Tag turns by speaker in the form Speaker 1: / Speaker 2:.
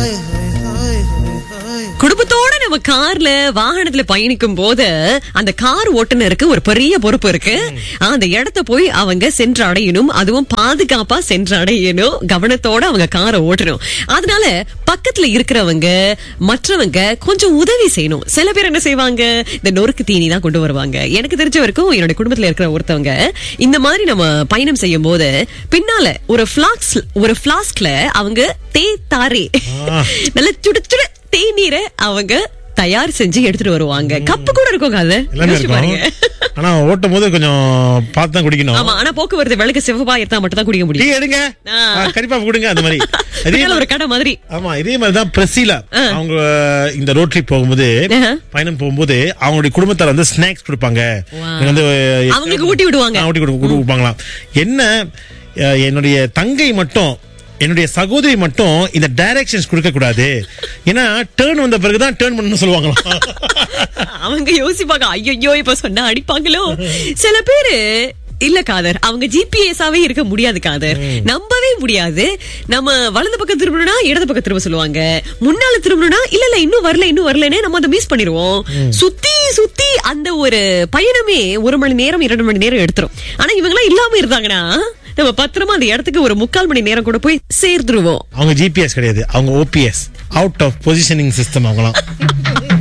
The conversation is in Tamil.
Speaker 1: குடும்பத்தோட நம்ம கார்ல வாகனத்துல பயணிக்கும் போது அந்த கார் ஓட்டுநருக்கு ஒரு பெரிய பொறுப்பு இருக்கு அந்த இடத்த போய் அவங்க சென்று அடையணும் அதுவும் பாதுகாப்பா சென்று அடையணும் கவனத்தோட அவங்க காரை ஓட்டணும் அதனால பக்கத்துல இருக்கிறவங்க மற்றவங்க கொஞ்சம் உதவி செய்யணும் சில பேர் என்ன செய்வாங்க இந்த நொறுக்கு தீனி தான் கொண்டு வருவாங்க எனக்கு தெரிஞ்ச வரைக்கும் என்னோட குடும்பத்துல இருக்கிற ஒருத்தவங்க இந்த மாதிரி நம்ம பயணம் செய்யும் போது பின்னால ஒரு பிளாக்ஸ் ஒரு பிளாஸ்க்ல அவங்க தே தாரே நல்ல சுடு சுடு தேநீரை அவங்க தயார் செஞ்சு எடுத்துட்டு வருவாங்க கப்பு கூட இருக்கும் அது
Speaker 2: எல்லாமே
Speaker 1: யோசிச்சு பாருங்க.
Speaker 2: இருக்கும் ஆனா ஓட்டும் போது கொஞ்சம் பார்த்து தான் குடிக்கணும்
Speaker 1: ஆமா ஆனா போக்குவரத்து விளக்கு சிவப்பா இருந்தா மட்டும் தான் குடிக்க
Speaker 2: டீ
Speaker 1: முடியும்
Speaker 2: எடுங்க
Speaker 1: ஆ.
Speaker 2: ஆ, கண்டிப்பா கொடுங்க அந்த மாதிரி அதே
Speaker 1: பின்னால ஒரு கடை மாதிரி
Speaker 2: ஆமா இதே மாதிரி தான் பிரசீலா அவங்க இந்த ரோட் ட்ரிப் போகும்போது
Speaker 1: ஆஹா.
Speaker 2: பயணம் போகும்போது அவங்களுடைய குடும்பத்தார் வந்து ஸ்நாக்ஸ் கொடுப்பாங்க
Speaker 1: Wow.
Speaker 2: எனக்கு வந்து
Speaker 1: அவங்களுக்கு ஊட்டி விடுவாங்க.
Speaker 2: ஆ, ஊட்டி கொடு- கொடுப்பாங்களாம் என்ன அஹ், என்னுடைய தங்கை மட்டும் என்னுடைய சகோதரி மட்டும் இந்த டைரக்ஷன்ஸ் கொடுக்க கூடாது ஏன்னா டேர்ன் வந்த பிறகுதான் டேர்ன் பண்ணணும்னு சொல்லுவாங்களாம்
Speaker 1: அவங்க யோசிப்பாங்க ஐயோ இப்ப சொன்னா அடிப்பாங்களோ சில பேரு இல்ல காதர் அவங்க ஜிபிஎஸ்ஆவே இருக்க முடியாது காதர் நம்பவே முடியாது நம்ம வலது பக்கம் திரும்பணும்னா இடது பக்கம் திரும்ப சொல்லுவாங்க முன்னால திரும்பணும்னா இல்ல இல்ல இன்னும் வரல இன்னும் வரலன்னு நம்ம அதை மிஸ் பண்ணிடுவோம் சுத்தி சுத்தி அந்த ஒரு பயணமே ஒரு மணி நேரம் இரண்டு மணி நேரம் எடுத்துரும் ஆனா இவங்க இல்லாம இருந்தாங்கன்னா நம்ம பத்திரமா அந்த இடத்துக்கு ஒரு முக்கால் மணி நேரம் கூட போய் சேர்ந்துருவோம்
Speaker 2: அவங்க ஜிபிஎஸ் கிடையாது அவங்க OPS out of positioning system அவங்களாம்